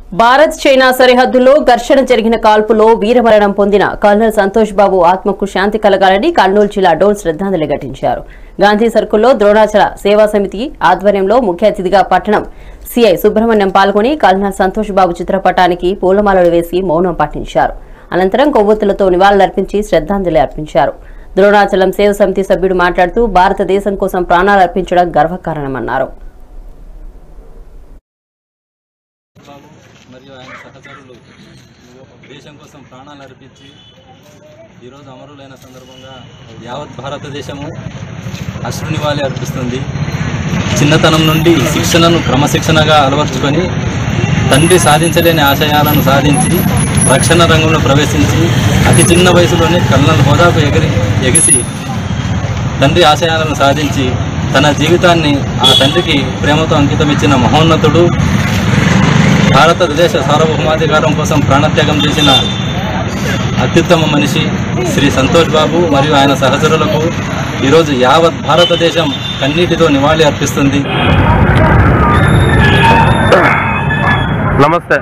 Bharat China సరిహద్దులో ఘర్షణ జరిగిన కాల్పులో వీరమరణం పొందిన కల్నల్ సంతోష్ బాబు ఆత్మకు శాంతి కలగాలని కర్నూలు జిల్లా డోన్ శ్రద్ధాంజలి ఘటించారు గాంధీ సర్కుల్లో ద్రోణాచల సేవా సమితి ఆధ్వర్యంలో ముఖ్య అతిథిగా పట్టణం సిఐ సుబ్రహ్మణ్యం పాల్గొని కల్నల్ సంతోష్ బాబు చిత్రపటానికి పూలమాలలు వేసి మౌనం పాటించారు అనంతరం కొవ్వొత్తులతో నివాళులర్పించి శ్రద్ధాంజలి అర్పించారు ద్రోణాచలం సేవ సమితి సభ్యుడు మాట్లాడుతూ భారతదేశం కోసం ప్రాణాలు అర్పించడం గర్వకారణమన్నారు బాబు మరియు ఆయన సహచరులు దేశం కోసం ప్రాణాలు అర్పించి ఈరోజు అమరులైన సందర్భంగా యావత్ భారతదేశము అశ్రునివాలి అర్పిస్తుంది చిన్నతనం నుండి శిక్షణను క్రమశిక్షణగా అలవర్చుకొని తండ్రి సాధించలేని ఆశయాలను సాధించి రక్షణ రంగంలో ప్రవేశించి అతి చిన్న వయసులోనే కళ్ళను హోదాకు ఎగిరి ఎగిసి తండ్రి ఆశయాలను సాధించి తన జీవితాన్ని ఆ తండ్రికి ప్రేమతో అంకితం ఇచ్చిన మహోన్నతుడు భారతదేశ సార్వభౌమాధికారం కోసం ప్రాణత్యాగం చేసిన అత్యుత్తమ మనిషి శ్రీ సంతోష్ బాబు మరియు ఆయన సహచరులకు ఈరోజు యావత్ భారతదేశం కన్నీటితో నివాళి అర్పిస్తుంది నమస్తే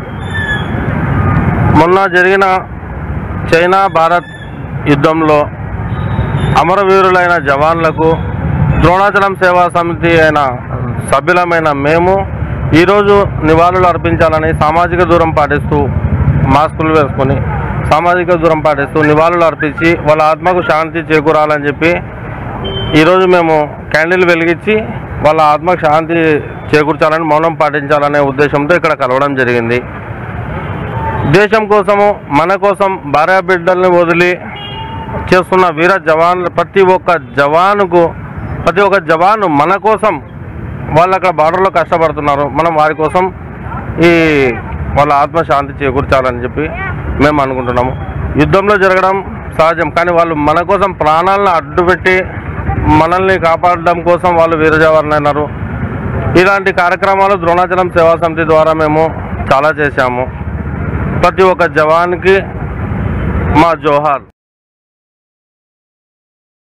మొన్న జరిగిన చైనా భారత్ యుద్ధంలో అమరవీరులైన జవాన్లకు ద్రోణాచలం సేవా సమితి అయిన సభ్యులమైన మేము ఈరోజు నివాళులు అర్పించాలని సామాజిక దూరం పాటిస్తూ మాస్కులు వేసుకొని సామాజిక దూరం పాటిస్తూ నివాళులు అర్పించి వాళ్ళ ఆత్మకు శాంతి చేకూరాలని చెప్పి ఈరోజు మేము క్యాండిల్ వెలిగించి వాళ్ళ ఆత్మకు శాంతి చేకూర్చాలని మౌనం పాటించాలనే ఉద్దేశంతో ఇక్కడ కలవడం జరిగింది దేశం కోసము మన కోసం భార్య బిడ్డల్ని వదిలి చేస్తున్న వీర జవాన్ ప్రతి ఒక్క జవానుకు ప్రతి ఒక్క జవాను మన కోసం వాళ్ళు అక్కడ బార్డర్లో కష్టపడుతున్నారు మనం వారి కోసం ఈ వాళ్ళ ఆత్మ శాంతి చేకూర్చాలని చెప్పి మేము అనుకుంటున్నాము యుద్ధంలో జరగడం సహజం కానీ వాళ్ళు మన కోసం ప్రాణాలను అడ్డుపెట్టి మనల్ని కాపాడడం కోసం వాళ్ళు వీర జవాన్లు అయినారు ఇలాంటి కార్యక్రమాలు ద్రోణాచలం సేవా సమితి ద్వారా మేము చాలా చేశాము ప్రతి ఒక్క జవాన్కి మా జోహార్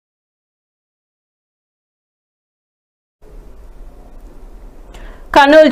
కర్నూలు